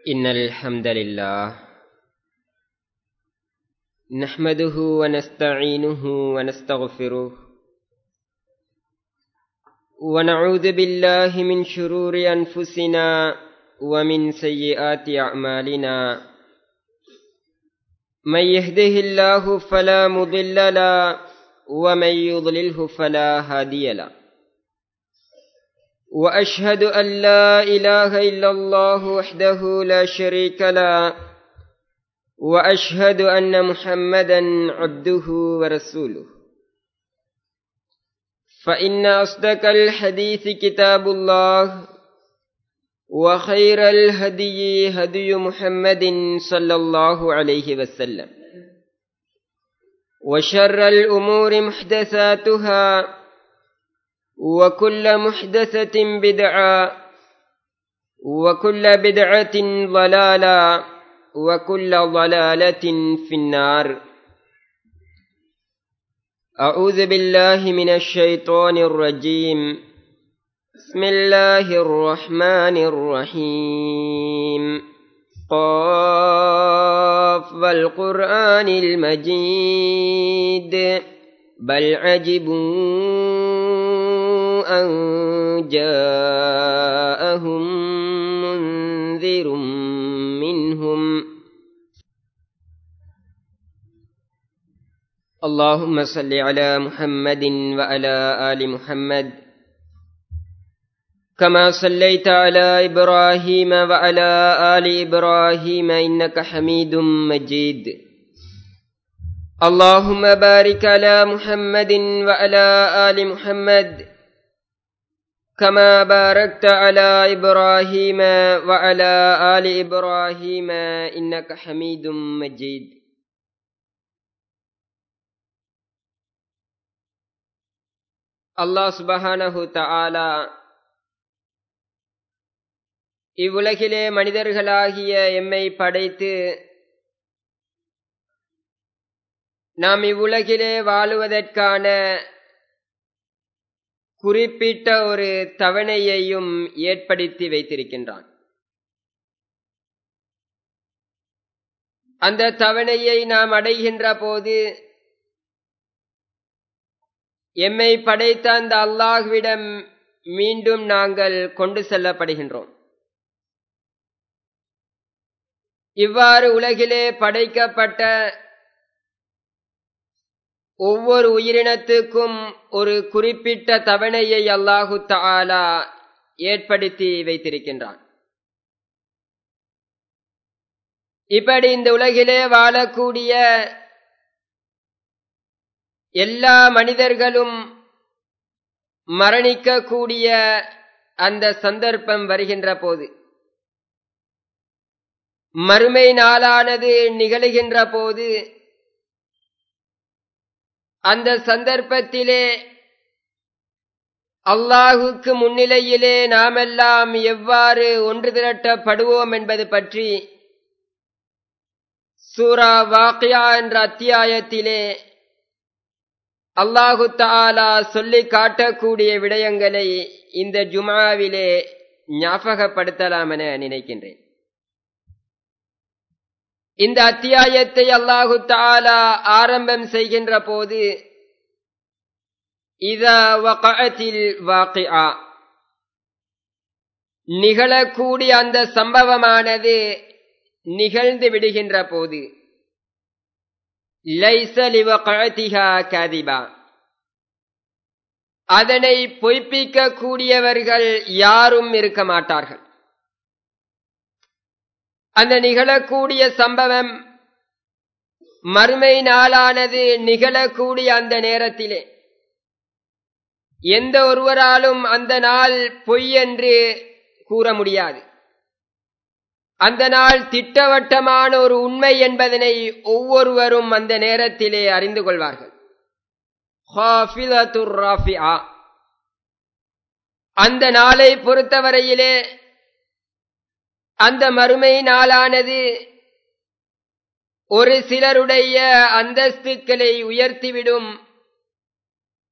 إن الحمد لله نحمده ونستعينه ونستغفره ونعوذ بالله من شرور أنفسنا ومن سيئات أعمالنا من يهده الله فلا مضل له ومن يضلله فلا هادي له واشهد ان لا اله الا الله وحده لا شريك له واشهد ان محمدا عبده ورسوله فان اصدق الحديث كتاب الله وخير الهدي هدي محمد صلى الله عليه وسلم وشر الامور محدثاتها وكل محدثة بدعة وكل بدعة ضلالة وكل ضلالة في النار أعوذ بالله من الشيطان الرجيم بسم الله الرحمن الرحيم قاف والقرآن المجيد بل عجبوا أن جاءهم منذر منهم اللهم صل على محمد وعلى آل محمد كما صليت على إبراهيم وعلى آل إبراهيم إنك حميد مجيد اللهم بارك على محمد وعلى آل محمد كما باركت على إبراهيم وعلى آل إبراهيم إنك حميد مجيد அல்லாஹ் சுபஹானஹு தஆலா இவ்வுலகிலே மனிதர்களாகிய எம்மை படைத்து நாம் இவ்வுலகிலே வாழுவதற்கான குறிப்பிட்ட ஒரு தவணையையும் ஏற்படுத்தி வைத்திருக்கின்றான் அந்த தவணையை நாம் அடைகின்ற போது எம்மை படைத்த அந்த அல்லாஹ்விடம் மீண்டும் நாங்கள் கொண்டு செல்லப்படுகின்றோம் இவ்வாறு உலகிலே படைக்கப்பட்ட ஒவ்வொரு உயிரினத்துக்கும் ஒரு குறிப்பிட்ட தவணையை அல்லாஹு தாலா ஏற்படுத்தி வைத்திருக்கின்றான் இப்படி இந்த உலகிலே வாழக்கூடிய எல்லா மனிதர்களும் மரணிக்கக்கூடிய அந்த சந்தர்ப்பம் வருகின்ற போது மறுமை நாளானது நிகழுகின்ற போது அந்த சந்தர்ப்பத்திலே அல்லாஹுக்கு முன்னிலையிலே நாமெல்லாம் எவ்வாறு ஒன்று திரட்டப்படுவோம் என்பது பற்றி சூரா வாக்கியா என்ற அத்தியாயத்திலே அல்லாஹு தாலா சொல்லி காட்டக்கூடிய விடயங்களை இந்த ஜுமாவிலே ஞாபகப்படுத்தலாம் என நினைக்கின்றேன் இந்த அத்தியாயத்தை அல்லாஹு தாலா ஆரம்பம் செய்கின்ற போது நிகழக்கூடிய அந்த சம்பவமானது நிகழ்ந்து விடுகின்ற போது அதனை பொய்ப்பிக்க கூடியவர்கள் யாரும் இருக்க மாட்டார்கள் அந்த நிகழக்கூடிய சம்பவம் மறுமை நாளானது நிகழக்கூடிய அந்த நேரத்திலே எந்த ஒருவராலும் அந்த நாள் பொய் என்று கூற முடியாது அந்த நாள் திட்டவட்டமான ஒரு உண்மை என்பதனை ஒவ்வொருவரும் அந்த நேரத்திலே அறிந்து கொள்வார்கள் அந்த நாளை பொறுத்தவரையிலே அந்த மறுமை நாளானது ஒரு சிலருடைய அந்தஸ்துக்களை உயர்த்திவிடும்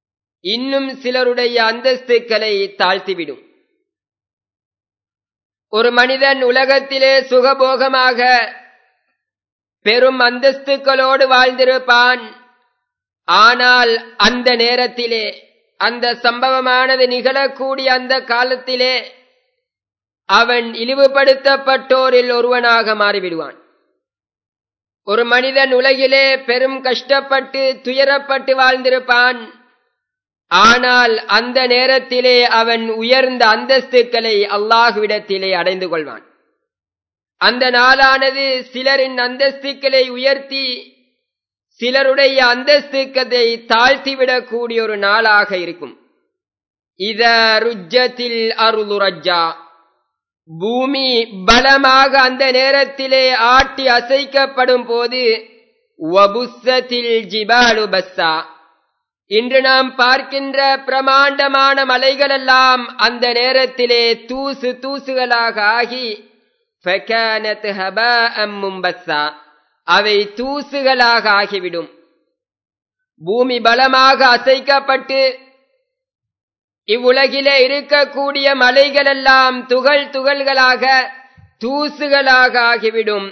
இன்னும் சிலருடைய அந்தஸ்துக்களை தாழ்த்திவிடும் ஒரு மனிதன் உலகத்திலே சுகபோகமாக பெரும் அந்தஸ்துக்களோடு வாழ்ந்திருப்பான் ஆனால் அந்த நேரத்திலே அந்த சம்பவமானது நிகழக்கூடிய அந்த காலத்திலே அவன் இழிவுபடுத்தப்பட்டோரில் ஒருவனாக மாறிவிடுவான் ஒரு மனிதன் உலகிலே பெரும் கஷ்டப்பட்டு துயரப்பட்டு வாழ்ந்திருப்பான் ஆனால் அந்த நேரத்திலே அவன் உயர்ந்த அந்தஸ்துக்களை அல்லாஹுவிடத்திலே அடைந்து கொள்வான் அந்த நாளானது சிலரின் அந்தஸ்துக்களை உயர்த்தி சிலருடைய அந்தஸ்துக்களை தாழ்த்திவிடக்கூடிய ஒரு நாளாக இருக்கும் இத ருஜத்தில் அருளுரஜா பூமி பலமாக அந்த நேரத்திலே ஆட்டி அசைக்கப்படும் போது வபுஸ்ஸத்தில் ஜிபாலு பஸ்ஸா இன்று நாம் பார்க்கின்ற பிரமாண்டமான மலைகளெல்லாம் அந்த நேரத்திலே தூசு தூசுகளாக ஆகி மும்பஸ்ஸா அவை தூசுகளாக ஆகிவிடும் பூமி பலமாக அசைக்கப்பட்டு இவ்வுலகிலே இருக்கக்கூடிய மலைகளெல்லாம் துகள் துகள்களாக தூசுகளாக ஆகிவிடும்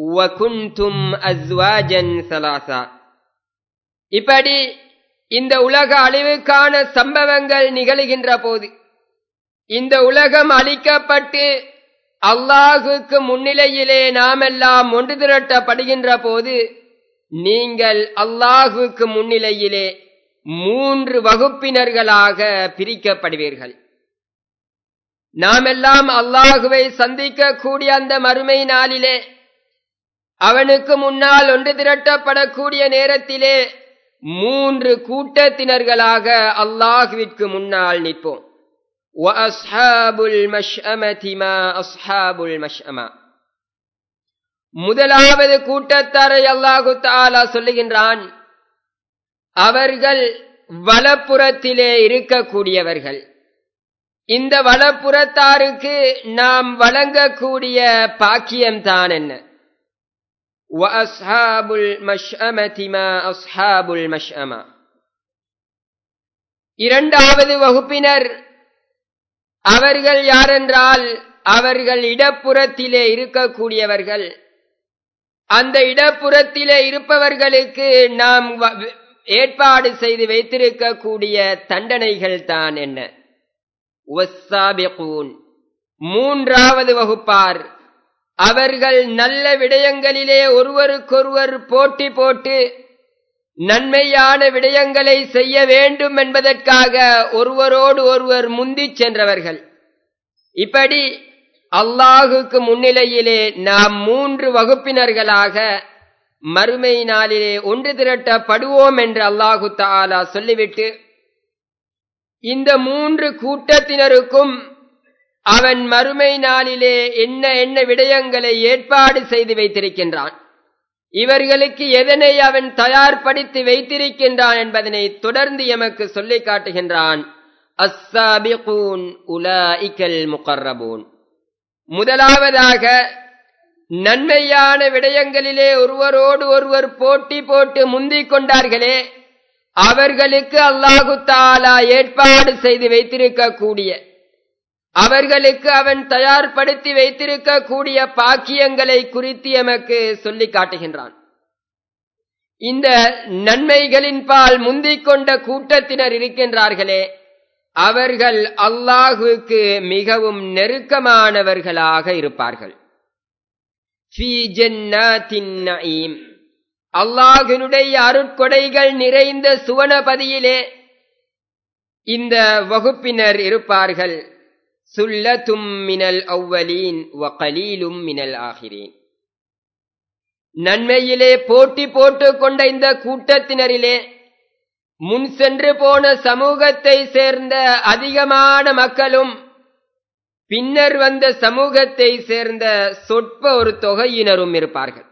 சலாசா இப்படி இந்த உலக அழிவுக்கான சம்பவங்கள் நிகழ்கின்ற போது இந்த உலகம் அழிக்கப்பட்டு அல்லாஹுக்கு முன்னிலையிலே நாமெல்லாம் ஒன்று திரட்டப்படுகின்ற போது நீங்கள் அல்லாஹுக்கு முன்னிலையிலே மூன்று வகுப்பினர்களாக பிரிக்கப்படுவீர்கள் நாமெல்லாம் அல்லாஹுவை சந்திக்கக்கூடிய அந்த மறுமை நாளிலே அவனுக்கு முன்னால் ஒன்று திரட்டப்படக்கூடிய நேரத்திலே மூன்று கூட்டத்தினர்களாக அல்லாஹுவிற்கு முன்னால் நிற்போம் முதலாவது கூட்டத்தாரை அல்லாஹு தாலா சொல்லுகின்றான் அவர்கள் வலப்புறத்திலே இருக்கக்கூடியவர்கள் இந்த வலப்புறத்தாருக்கு நாம் வழங்கக்கூடிய பாக்கியம்தான் என்ன இரண்டாவது வகுப்பினர் அவர்கள் யாரென்றால் அவர்கள் இடப்புறத்திலே இருக்கக்கூடியவர்கள் அந்த இடப்புறத்திலே இருப்பவர்களுக்கு நாம் ஏற்பாடு செய்து வைத்திருக்கக்கூடிய தண்டனைகள் தான் என்ன மூன்றாவது வகுப்பார் அவர்கள் நல்ல விடயங்களிலே ஒருவருக்கொருவர் போட்டி போட்டு நன்மையான விடயங்களை செய்ய வேண்டும் என்பதற்காக ஒருவரோடு ஒருவர் முந்திச் சென்றவர்கள் இப்படி அல்லாஹுக்கு முன்னிலையிலே நாம் மூன்று வகுப்பினர்களாக மறுமை நாளிலே ஒன்று திரட்டப்படுவோம் என்று அல்லாஹு தாலா சொல்லிவிட்டு இந்த மூன்று கூட்டத்தினருக்கும் அவன் மறுமை நாளிலே என்ன என்ன விடயங்களை ஏற்பாடு செய்து வைத்திருக்கின்றான் இவர்களுக்கு எதனை அவன் தயார்படுத்தி வைத்திருக்கின்றான் என்பதனை தொடர்ந்து எமக்கு சொல்லிக் காட்டுகின்றான் அஸ்ஸாபிகூன் உலாஇகல் முகர்ரபூன் முதலாவதாக நன்மையான விடயங்களிலே ஒருவரோடு ஒருவர் போட்டி போட்டு முந்திக் கொண்டார்களே அவர்களுக்கு அல்லாஹு தாலா ஏற்பாடு செய்து வைத்திருக்கக்கூடிய அவர்களுக்கு அவன் தயார்படுத்தி வைத்திருக்கக்கூடிய பாக்கியங்களை குறித்து எமக்கு சொல்லிக் காட்டுகின்றான் இந்த நன்மைகளின் பால் முந்திக் கொண்ட கூட்டத்தினர் இருக்கின்றார்களே அவர்கள் அல்லாஹுக்கு மிகவும் நெருக்கமானவர்களாக இருப்பார்கள் அல்லாஹினுடைய அருட்கொடைகள் நிறைந்த சுவனபதியிலே இந்த வகுப்பினர் இருப்பார்கள் சுல்லத்தும் மினல் அவ்வலீன் வகலீலும் மினல் ஆகிறேன் நன்மையிலே போட்டி போட்டுக் கொண்ட இந்த கூட்டத்தினரிலே முன் சென்று போன சமூகத்தை சேர்ந்த அதிகமான மக்களும் பின்னர் வந்த சமூகத்தை சேர்ந்த சொற்ப ஒரு தொகையினரும் இருப்பார்கள்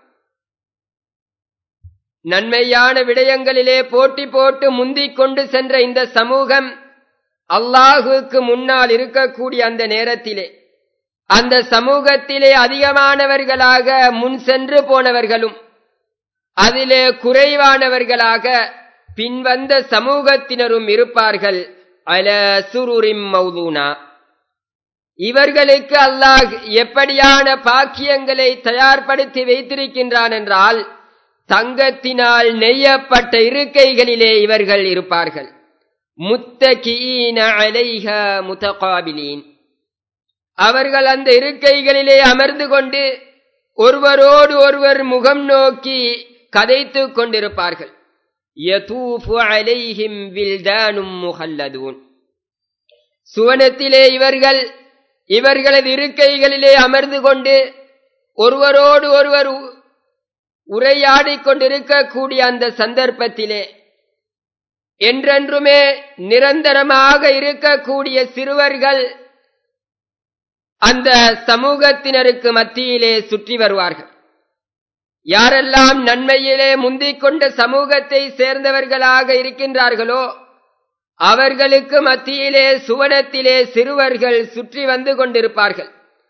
நன்மையான விடயங்களிலே போட்டி போட்டு முந்திக் கொண்டு சென்ற இந்த சமூகம் அல்லாஹுக்கு முன்னால் இருக்கக்கூடிய அந்த நேரத்திலே அந்த சமூகத்திலே அதிகமானவர்களாக முன் சென்று போனவர்களும் அதிலே குறைவானவர்களாக பின்வந்த சமூகத்தினரும் இருப்பார்கள் அல சுருரிம் மௌதூனா இவர்களுக்கு அல்லாஹ் எப்படியான பாக்கியங்களை தயார்படுத்தி வைத்திருக்கின்றான் என்றால் தங்கத்தினால் நெய்யப்பட்ட இருக்கைகளிலே இவர்கள் இருப்பார்கள் முத்தகீன அலைஹ முத்தகாபிலீன் அவர்கள் அந்த இருக்கைகளிலே அமர்ந்து கொண்டு ஒருவரோடு ஒருவர் முகம் நோக்கி கதைத்துக் கொண்டிருப்பார்கள் யதூஃபு அலைஹிம் வில்தானும் முஹல்லதூன் சுவனத்திலே இவர்கள் இவர்களது இருக்கைகளிலே அமர்ந்து கொண்டு ஒருவரோடு ஒருவர் உரையாடிக் கொண்டிருக்கக்கூடிய அந்த சந்தர்ப்பத்திலே என்றென்றுமே நிரந்தரமாக இருக்கக்கூடிய சிறுவர்கள் அந்த சமூகத்தினருக்கு மத்தியிலே சுற்றி வருவார்கள் யாரெல்லாம் நன்மையிலே முந்திக் கொண்ட சமூகத்தை சேர்ந்தவர்களாக இருக்கின்றார்களோ அவர்களுக்கு மத்தியிலே சுவனத்திலே சிறுவர்கள் சுற்றி வந்து கொண்டிருப்பார்கள்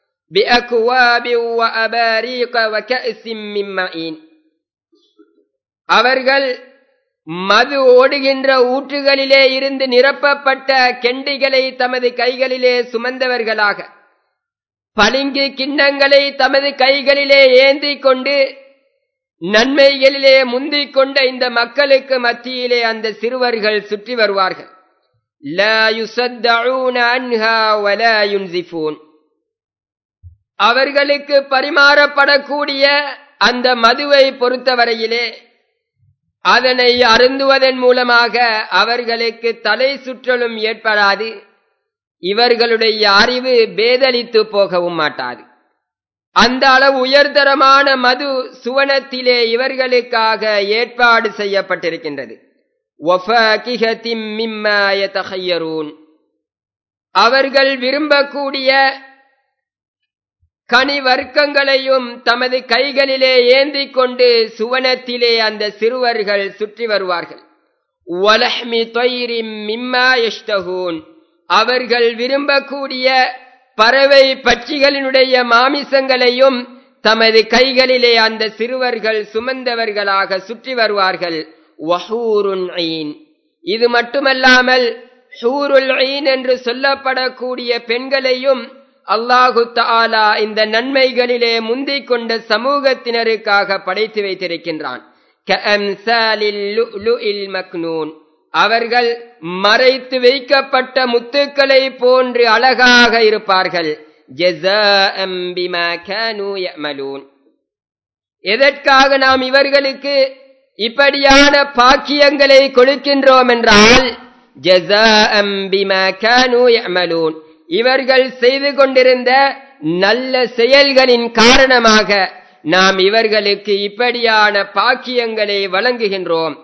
அவர்கள் மது ஓடுகின்ற ஊற்றுகளிலே இருந்து நிரப்பப்பட்ட கெண்டிகளை தமது கைகளிலே சுமந்தவர்களாக பளிங்கு கிண்ணங்களை தமது கைகளிலே ஏந்திக் கொண்டு நன்மைகளிலே முந்திக் கொண்ட இந்த மக்களுக்கு மத்தியிலே அந்த சிறுவர்கள் சுற்றி வருவார்கள் அவர்களுக்கு பரிமாறப்படக்கூடிய அந்த மதுவை பொறுத்தவரையிலே அதனை அருந்துவதன் மூலமாக அவர்களுக்கு தலை சுற்றலும் ஏற்படாது இவர்களுடைய அறிவு பேதலித்து போகவும் மாட்டாது அந்த அளவு உயர்தரமான மது சுவனத்திலே இவர்களுக்காக ஏற்பாடு செய்யப்பட்டிருக்கின்றது அவர்கள் விரும்பக்கூடிய கனி வர்க்கங்களையும் தமது கைகளிலே ஏந்திக் கொண்டு சுவனத்திலே அந்த சிறுவர்கள் சுற்றி வருவார்கள் அவர்கள் விரும்பக்கூடிய பறவை பட்சிகளினுடைய மாமிசங்களையும் தமது கைகளிலே அந்த சிறுவர்கள் சுமந்தவர்களாக சுற்றி வருவார்கள் இது மட்டுமல்லாமல் ஹூருல் என்று சொல்லப்படக்கூடிய பெண்களையும் அல்லாஹு தாலா இந்த நன்மைகளிலே முந்திக் கொண்ட சமூகத்தினருக்காக படைத்து வைத்திருக்கின்றான் அவர்கள் மறைத்து வைக்கப்பட்ட முத்துக்களை போன்று அழகாக இருப்பார்கள் எதற்காக நாம் இவர்களுக்கு இப்படியான பாக்கியங்களை கொடுக்கின்றோம் என்றால் இவர்கள் செய்து கொண்டிருந்த நல்ல செயல்களின் காரணமாக நாம் இவர்களுக்கு இப்படியான பாக்கியங்களை வழங்குகின்றோம்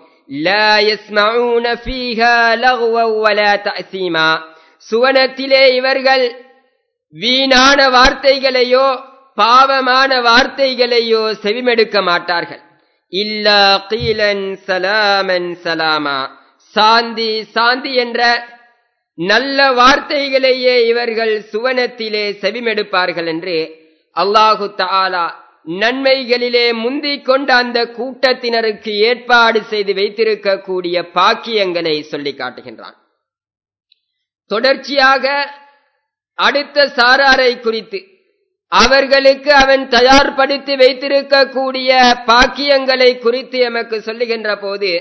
சுவனத்திலே இவர்கள் வீணான வார்த்தைகளையோ பாவமான வார்த்தைகளையோ செவிமெடுக்க மாட்டார்கள் இல்லா கீலன் சலாமன் சலாமா சாந்தி சாந்தி என்ற நல்ல வார்த்தைகளையே இவர்கள் சுவனத்திலே செவிமெடுப்பார்கள் என்று அல்லாஹு தாலா நன்மைகளிலே முந்திக் கொண்ட அந்த கூட்டத்தினருக்கு ஏற்பாடு செய்து வைத்திருக்கக்கூடிய பாக்கியங்களை சொல்லி காட்டுகின்றான் தொடர்ச்சியாக அடுத்த சாராரை குறித்து அவர்களுக்கு அவன் தயார்படுத்தி வைத்திருக்கக்கூடிய பாக்கியங்களை குறித்து எமக்கு சொல்லுகின்ற போது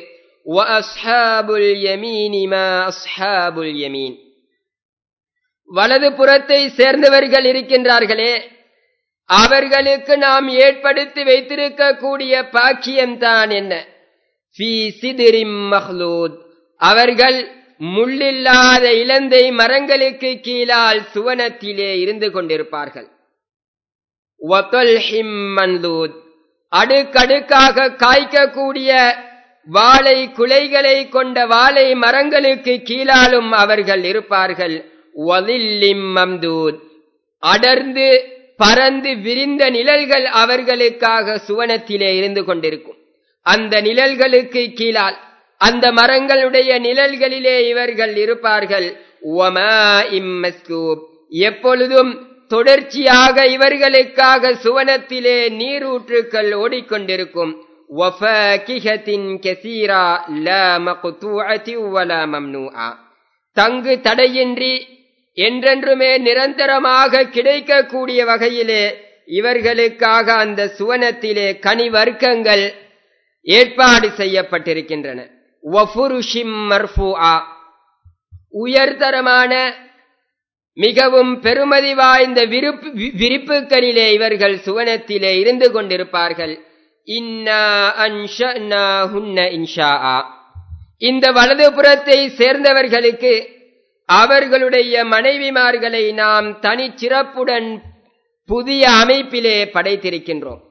வலது புறத்தை சேர்ந்தவர்கள் இருக்கின்றார்களே அவர்களுக்கு நாம் ஏற்படுத்தி வைத்திருக்கக்கூடிய பாக்கியம்தான் என்ன அவர்கள் முள்ளில்லாத இலந்தை மரங்களுக்கு கீழால் சுவனத்திலே இருந்து கொண்டிருப்பார்கள் அடுக்கடுக்காக காய்க்கக்கூடிய வாழை குலைகளை கொண்ட வாழை மரங்களுக்கு கீழாலும் அவர்கள் இருப்பார்கள் அடர்ந்து பறந்து விரிந்த நிழல்கள் அவர்களுக்காக சுவனத்திலே இருந்து கொண்டிருக்கும் அந்த நிழல்களுக்கு கீழால் அந்த மரங்களுடைய நிழல்களிலே இவர்கள் இருப்பார்கள் எப்பொழுதும் தொடர்ச்சியாக இவர்களுக்காக சுவனத்திலே நீரூற்றுக்கள் ஓடிக்கொண்டிருக்கும் தங்கு தடையின்றி என்றென்றுமே நிரந்தரமாக கிடைக்கக்கூடிய வகையிலே இவர்களுக்காக அந்த சுவனத்திலே கனி வர்க்கங்கள் ஏற்பாடு செய்யப்பட்டிருக்கின்றன உயர்தரமான மிகவும் பெருமதி வாய்ந்த விருப்பு விரிப்புகளிலே இவர்கள் சுவனத்திலே இருந்து கொண்டிருப்பார்கள் இந்த வலதுபுறத்தை சேர்ந்தவர்களுக்கு அவர்களுடைய மனைவிமார்களை நாம் தனிச்சிறப்புடன் புதிய அமைப்பிலே படைத்திருக்கின்றோம்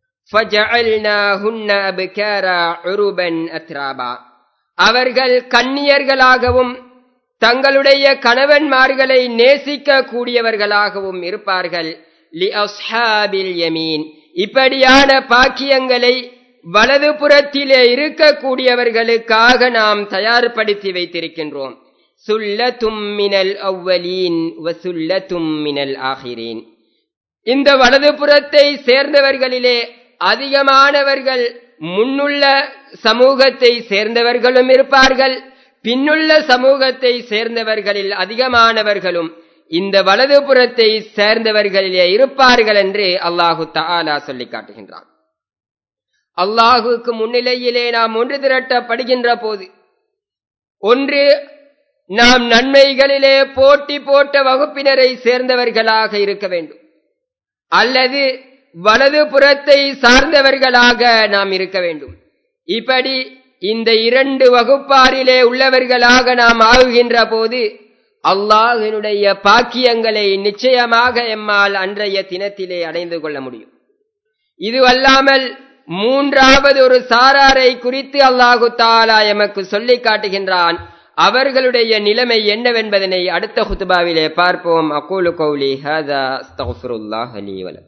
அவர்கள் கன்னியர்களாகவும் தங்களுடைய கணவன்மார்களை நேசிக்க கூடியவர்களாகவும் இருப்பார்கள் லி அஸ்ஹாபில் யமீன் இப்படியான பாக்கியங்களை வலது புறத்திலே இருக்கக்கூடியவர்களுக்காக நாம் தயார்படுத்தி வைத்திருக்கின்றோம் சுல்லத்தும் மினல் அவ்வலீன் வசுல்லத்தும் மினல் ஆகிரீன் இந்த வலது புறத்தை சேர்ந்தவர்களிலே அதிகமானவர்கள் முன்னுள்ள சமூகத்தை சேர்ந்தவர்களும் இருப்பார்கள் பின்னுள்ள சமூகத்தை சேர்ந்தவர்களில் அதிகமானவர்களும் இந்த வலது புறத்தை சேர்ந்தவர்களிலே இருப்பார்கள் என்று அல்லாஹு தாலா சொல்லி காட்டுகின்றான் அல்லாஹுக்கு முன்னிலையிலே நாம் ஒன்று திரட்டப்படுகின்ற போது ஒன்று நாம் நன்மைகளிலே போட்டி போட்ட வகுப்பினரை சேர்ந்தவர்களாக இருக்க வேண்டும் அல்லது வலது புறத்தை சார்ந்தவர்களாக நாம் இருக்க வேண்டும் இப்படி இந்த இரண்டு வகுப்பாரிலே உள்ளவர்களாக நாம் ஆகுகின்ற போது அல்லாஹினுடைய பாக்கியங்களை நிச்சயமாக எம்மால் அன்றைய தினத்திலே அடைந்து கொள்ள முடியும் இது அல்லாமல் மூன்றாவது ஒரு சாராரை குறித்து அல்லாஹு தாலா எமக்கு சொல்லி காட்டுகின்றான் அவர்களுடைய நிலைமை என்னவென்பதனை அடுத்த ஹுத்துபாவிலே பார்ப்போம் அகூலு கௌலி ஹதா அஸ்தகுஃபிருல்லாஹ் லி வலக்கும்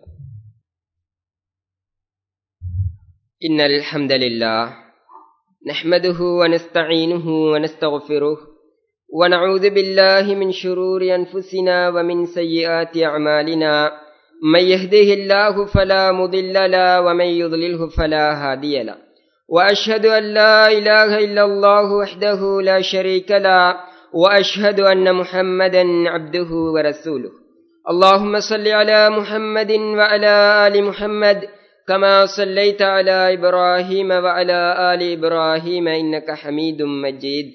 إن الحمد لله نحمده ونستعينه ونستغفره ونعوذ بالله من شرور أنفسنا ومن سيئات أعمالنا من يهده الله فلا مضل له ومن يضلله فلا هادي له وأشهد أن لا إله إلا الله وحده لا شريك له وأشهد أن محمدا عبده ورسوله اللهم صل على محمد وعلى آل محمد كما صليت على إبراهيم وعلى آل إبراهيم إنك حميد مجيد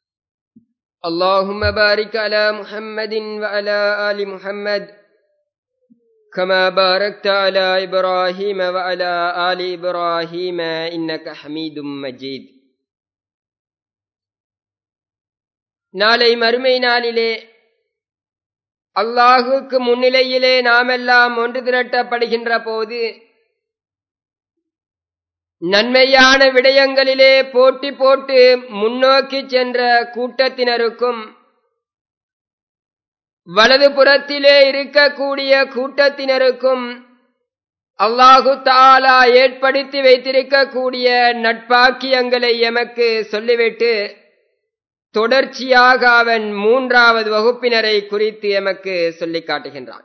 اللهم بارك على محمد وعلى آل محمد كما باركت على إبراهيم وعلى آل إبراهيم إنك حميد مجيد நாளை மறுமை நாளிலே அல்லாஹுக்கு முன்னிலையிலே நாமெல்லாம் ஒன்று திரட்டப்படுகின்ற போது நன்மையான விடயங்களிலே போட்டி போட்டு முன்னோக்கி சென்ற கூட்டத்தினருக்கும் வலது புறத்திலே இருக்கக்கூடிய கூட்டத்தினருக்கும் அல்லாஹு தாலா ஏற்படுத்தி வைத்திருக்கக்கூடிய நட்பாக்கியங்களை எமக்கு சொல்லிவிட்டு தொடர்ச்சியாக அவன் மூன்றாவது வகுப்பினரை குறித்து எமக்கு சொல்லிக் காட்டுகின்றான்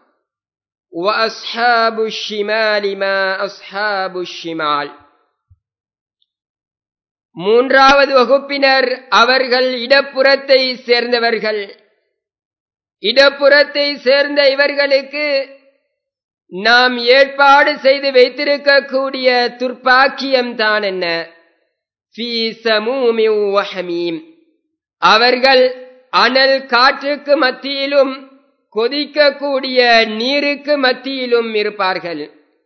மூன்றாவது வகுப்பினர் அவர்கள் இடப்புறத்தை சேர்ந்தவர்கள் இடப்புறத்தை சேர்ந்த இவர்களுக்கு நாம் ஏற்பாடு செய்து வைத்திருக்கக்கூடிய துர்ப்பாக்கியம் தான் என்ன அவர்கள் அனல் காற்றுக்கு மத்தியிலும் கொதிக்கக்கூடிய நீருக்கு மத்தியிலும் இருப்பார்கள்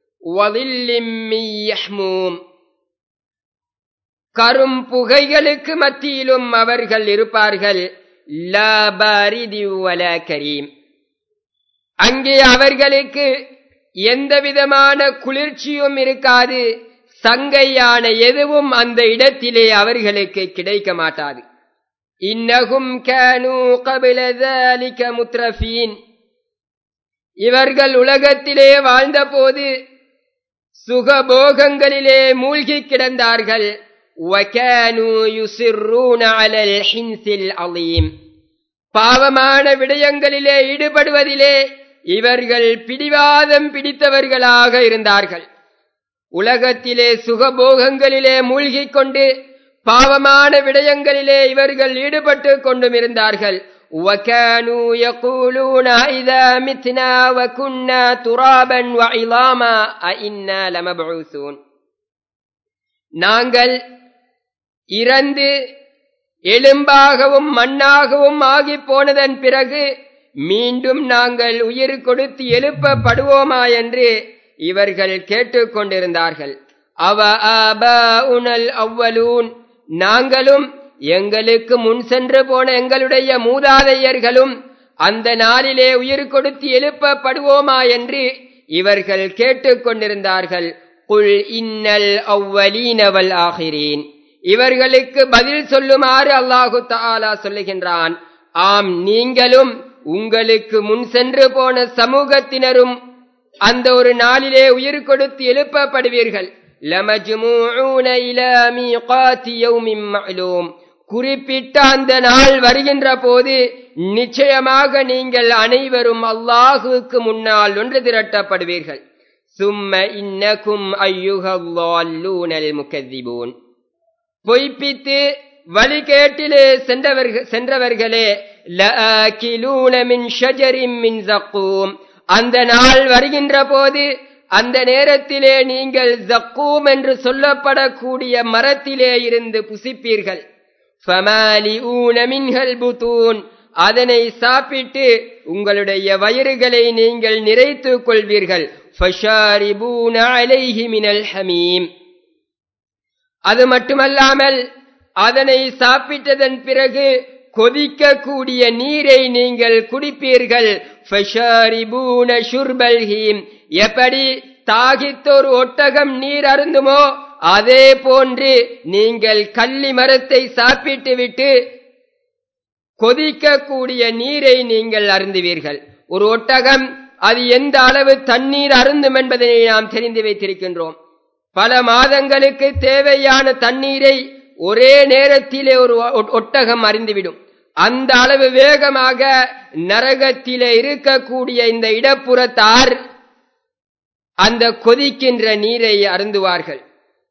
கரும் புகைகளுக்கு மத்தியிலும் அவர்கள் இருப்பார்கள் கரீம் அங்கே அவர்களுக்கு எந்த விதமான குளிர்ச்சியும் இருக்காது சங்கையான எதுவும் அந்த இடத்திலே அவர்களுக்கு கிடைக்க மாட்டாது இன்னகும் முத்ரஃபீன் இவர்கள் உலகத்திலே வாழ்ந்தபோது சுகபோகங்களிலே மூழ்கி கிடந்தார்கள் பாவமான விடயங்களிலே ஈடுபடுவதிலே இவர்கள் பிடிவாதம் பிடித்தவர்களாக இருந்தார்கள் உலகத்திலே சுகபோகங்களிலே மூழ்கிக் கொண்டு பாவமான விடயங்களிலே இவர்கள் ஈடுபட்டு கொண்டும் இருந்தார்கள் وكانوا يقولون إذا متنا وكنا ترابا وعظاما أئنا لمبعوثون நாங்கள் இறந்து எலும்பாகவும் மண்ணாகவும் ஆகி போனதன் பிறகு மீண்டும் நாங்கள் உயிர் கொடுத்து எழுப்பப்படுவோமா என்று இவர்கள் கேட்டுக்கொண்டிருந்தார்கள் அவ உணல் அவ்வலூன் நாங்களும் எங்களுக்கு முன் சென்று போன எங்களுடைய மூதாதையர்களும் அந்த நாளிலே உயிர் கொடுத்து எழுப்பப்படுவோமா என்று இவர்கள் கேட்டுக்கொண்டிருந்தார்கள் குல் இன்னல் அவ்வலீனவல் ஆகிறேன் இவர்களுக்கு பதில் சொல்லுமாறு அல்லாஹு தாலா சொல்லுகின்றான் ஆம் நீங்களும் உங்களுக்கு முன் சென்று போன சமூகத்தினரும் அந்த ஒரு நாளிலே உயிர் கொடுத்து எழுப்பப்படுவீர்கள் குறிப்பிட்ட அந்த நாள் வருகின்ற போது நிச்சயமாக நீங்கள் அனைவரும் அல்லாஹுக்கு முன்னால் ஒன்று திரட்டப்படுவீர்கள் சும்ம இன்னக்கும் ஐயுகல்லூனல் முக்கதிபூன் பொய்ப்பித்து வழிகேட்டிலே சென்றவர்கள் சென்றவர்களே அந்த நாள் வருகின்ற போது அந்த நேரத்திலே நீங்கள் ஜக்கூம் என்று சொல்லப்படக்கூடிய மரத்திலே இருந்து புசிப்பீர்கள் அதனை சாப்பிட்டு உங்களுடைய வயிறுகளை நீங்கள் நிறைத்துக் கொள்வீர்கள் அது மட்டுமல்லாமல் அதனை சாப்பிட்டதன் பிறகு கொதிக்கக்கூடிய நீரை நீங்கள் குடிப்பீர்கள் எப்படி தாகித்தோர் ஒட்டகம் நீர் அருந்துமோ அதே போன்று நீங்கள் கள்ளி மரத்தை சாப்பிட்டு விட்டு கொதிக்கக்கூடிய நீரை நீங்கள் அருந்துவீர்கள் ஒரு ஒட்டகம் அது எந்த அளவு தண்ணீர் அருந்தும் என்பதை நாம் தெரிந்து வைத்திருக்கின்றோம் பல மாதங்களுக்கு தேவையான தண்ணீரை ஒரே நேரத்திலே ஒரு ஒட்டகம் அறிந்துவிடும் அந்த அளவு வேகமாக நரகத்திலே இருக்கக்கூடிய இந்த இடப்புறத்தார் அந்த கொதிக்கின்ற நீரை அருந்துவார்கள்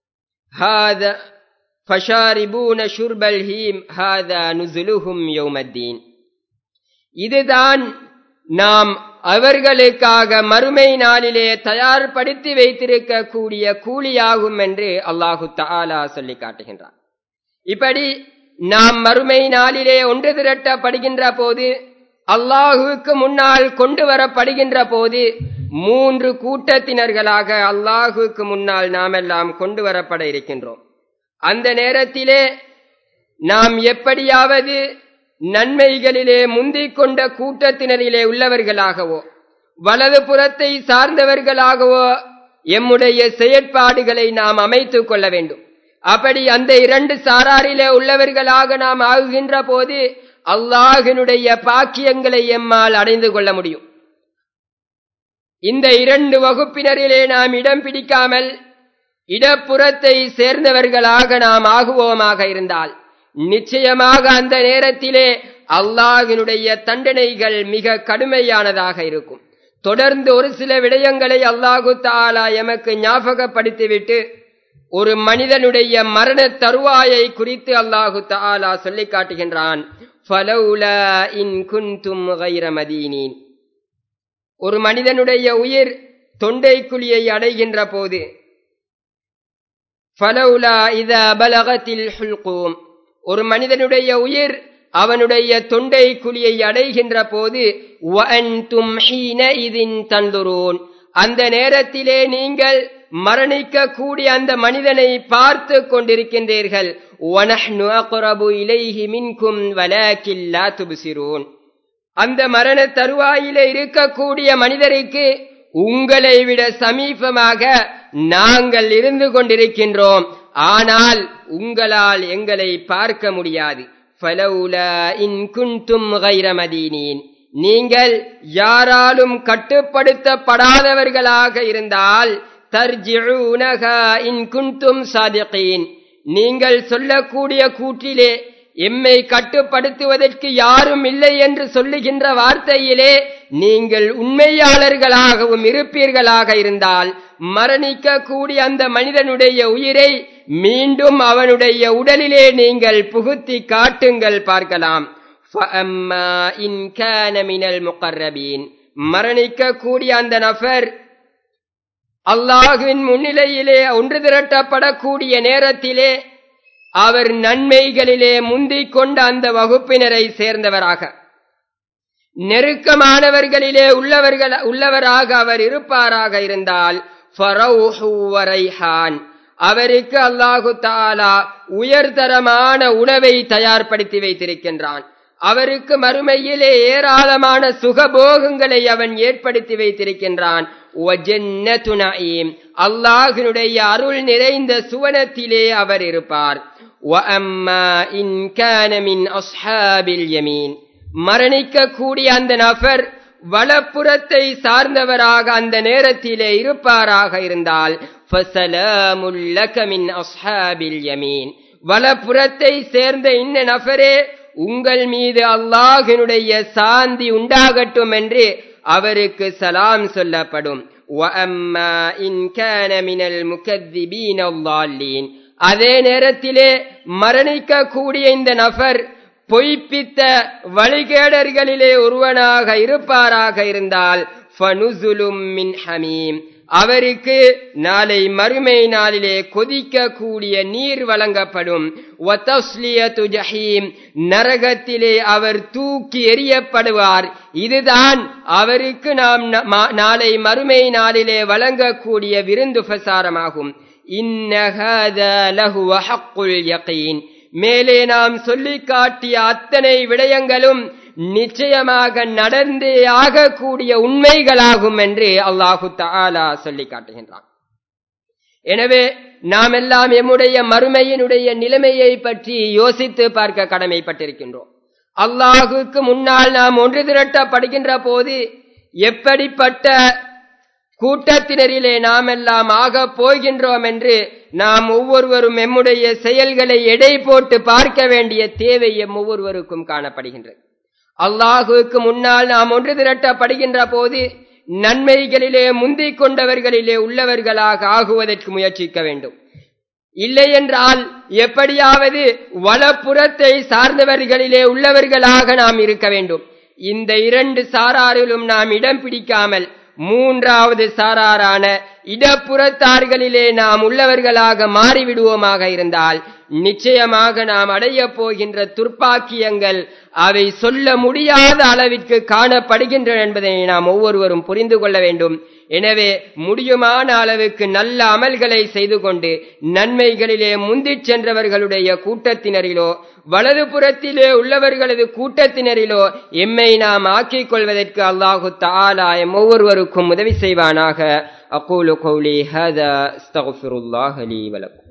இதுதான் நாம் அவர்களுக்காக மறுமை நாளிலே தயார்படுத்தி வைத்திருக்கக்கூடிய கூலியாகும் என்று அல்லாஹு தாலா சொல்லி காட்டுகின்றார் இப்படி நாம் மறுமை நாளிலே ஒன்று திரட்டப்படுகின்ற போது அல்லாஹுக்கு முன்னால் கொண்டு வரப்படுகின்ற போது மூன்று கூட்டத்தினர்களாக அல்லாஹுக்கு முன்னால் நாம் எல்லாம் கொண்டு வரப்பட இருக்கின்றோம் அந்த நேரத்திலே நாம் எப்படியாவது நன்மைகளிலே முந்திக் கொண்ட கூட்டத்தினரிலே உள்ளவர்களாகவோ வலது புறத்தை சார்ந்தவர்களாகவோ எம்முடைய செயற்பாடுகளை நாம் அமைத்துக் கொள்ள வேண்டும் அப்படி அந்த இரண்டு சாராரிலே உள்ளவர்களாக நாம் ஆகுகின்ற போது அல்லாஹினுடைய பாக்கியங்களை எம்மால் அடைந்து கொள்ள முடியும் இந்த இரண்டு வகுப்பினரிலே நாம் இடம் பிடிக்காமல் இடப்புறத்தை சேர்ந்தவர்களாக நாம் ஆகுவோமாக இருந்தால் நிச்சயமாக அந்த நேரத்திலே அல்லாஹினுடைய தண்டனைகள் மிக கடுமையானதாக இருக்கும் தொடர்ந்து ஒரு சில விடயங்களை அல்லாஹு தாலா எமக்கு ஞாபகப்படுத்திவிட்டு ஒரு மனிதனுடைய மரண தருவாயை குறித்து அல்லாஹு தாலா சொல்லி காட்டுகின்றான் ஒரு மனிதனுடைய உயிர் தொண்டை குழியை அடைகின்ற போது ஒரு மனிதனுடைய உயிர் அவனுடைய தொண்டை குழியை அடைகின்ற போது தந்துரோன் அந்த நேரத்திலே நீங்கள் மரணிக்கக்கூடிய அந்த மனிதனை பார்த்து கொண்டிருக்கின்றீர்கள் அந்த மரண தருவாயில இருக்கக்கூடிய மனிதருக்கு உங்களை விட சமீபமாக நாங்கள் இருந்து கொண்டிருக்கின்றோம் ஆனால் உங்களால் எங்களை பார்க்க முடியாது நீங்கள் யாராலும் கட்டுப்படுத்தப்படாதவர்களாக இருந்தால் நீங்கள் சொல்லக்கூடிய கூற்றிலே எம்மை கட்டுப்படுத்துவதற்கு யாரும் இல்லை என்று சொல்லுகின்ற வார்த்தையிலே நீங்கள் உண்மையாளர்களாகவும் இருப்பீர்களாக இருந்தால் மரணிக்கக்கூடிய அந்த மனிதனுடைய உயிரை மீண்டும் அவனுடைய உடலிலே நீங்கள் புகுத்தி காட்டுங்கள் பார்க்கலாம் فَأَمَّا إِنْ كَانَ مِنَ الْمُقَرَّبِينَ மரணிக்கக்கூடிய அந்த நபர் அல்லாஹுவின் முன்னிலையிலே ஒன்று திரட்டப்படக்கூடிய நேரத்திலே அவர் நன்மைகளிலே முந்திக் கொண்ட அந்த வகுப்பினரை சேர்ந்தவராக நெருக்கமானவர்களிலே உள்ளவர்கள் உள்ளவராக அவர் இருப்பாராக இருந்தால் அவருக்கு அல்லாஹு தாலா உயர்தரமான உணவை தயார்படுத்தி வைத்திருக்கின்றான் அவருக்கு மறுமையிலே ஏராளமான சுகபோகங்களை அவன் ஏற்படுத்தி வைத்திருக்கின்றான் அல்லாஹினுடைய அருள் நிறைந்த சுவனத்திலே அவர் இருப்பார் மரணிக்கக்கூடிய அந்த நபர் வலப்புறத்தை சார்ந்தவராக அந்த நேரத்திலே இருப்பாராக இருந்தால் வலப்புறத்தை சேர்ந்த இந்த நபரே உங்கள் மீது அல்லாஹினுடைய சாந்தி உண்டாகட்டும் என்று அவருக்கு சலாம் சொல்லப்படும் அதே நேரத்திலே மரணிக்கக்கூடிய இந்த நபர் பொய்ப்பித்த வழிகேடர்களிலே ஒருவனாக இருப்பாராக இருந்தால் மின் ஹமீம் அவருக்கு நாளை மறுமை நாளிலே கொதிக்கக்கூடிய நீர் வழங்கப்படும் நரகத்திலே அவர் தூக்கி எறியப்படுவார் இதுதான் அவருக்கு நாம் நாளை மறுமை நாளிலே வழங்கக்கூடிய விருந்து பிரசாரமாகும் மேலே நாம் சொல்லி காட்டிய அத்தனை விடயங்களும் நிச்சயமாக நடந்தே ஆகக்கூடிய உண்மைகளாகும் என்று அல்லாஹு தாலா சொல்லி காட்டுகின்றான் எனவே நாம் எல்லாம் எம்முடைய மறுமையினுடைய நிலைமையை பற்றி யோசித்து பார்க்க கடமைப்பட்டிருக்கின்றோம் அல்லாஹுக்கு முன்னால் நாம் ஒன்று திரட்டப்படுகின்ற போது எப்படிப்பட்ட கூட்டத்தினரிலே நாம் எல்லாம் ஆக போகின்றோம் என்று நாம் ஒவ்வொருவரும் எம்முடைய செயல்களை எடை போட்டு பார்க்க வேண்டிய தேவை எம் ஒவ்வொருவருக்கும் காணப்படுகின்றது அல்லாஹுக்கு முன்னால் நாம் ஒன்று திரட்டப்படுகின்ற போது நன்மைகளிலே முந்திக் கொண்டவர்களிலே உள்ளவர்களாக ஆகுவதற்கு முயற்சிக்க வேண்டும் இல்லை என்றால் எப்படியாவது வலப்புறத்தை சார்ந்தவர்களிலே உள்ளவர்களாக நாம் இருக்க வேண்டும் இந்த இரண்டு சாராரிலும் நாம் இடம் பிடிக்காமல் மூன்றாவது சாராரான இடப்புறத்தார்களிலே நாம் உள்ளவர்களாக மாறிவிடுவோமாக இருந்தால் நிச்சயமாக நாம் அடைய போகின்ற துர்ப்பாக்கியங்கள் அவை சொல்ல முடியாத அளவிற்கு காணப்படுகின்றன என்பதை நாம் ஒவ்வொருவரும் புரிந்து கொள்ள வேண்டும் எனவே முடியுமான அளவுக்கு நல்ல அமல்களை செய்து கொண்டு நன்மைகளிலே முந்திச் சென்றவர்களுடைய கூட்டத்தினரிலோ வலது புறத்திலே உள்ளவர்களது கூட்டத்தினரிலோ எம்மை நாம் ஆக்கிக் கொள்வதற்கு அல்லாஹு தாலா எம் ஒவ்வொருவருக்கும் உதவி செய்வானாக அகூலு கௌலி ஹதா அஸ்தகுஃபிருல்லாஹ் லீ வலக்கும்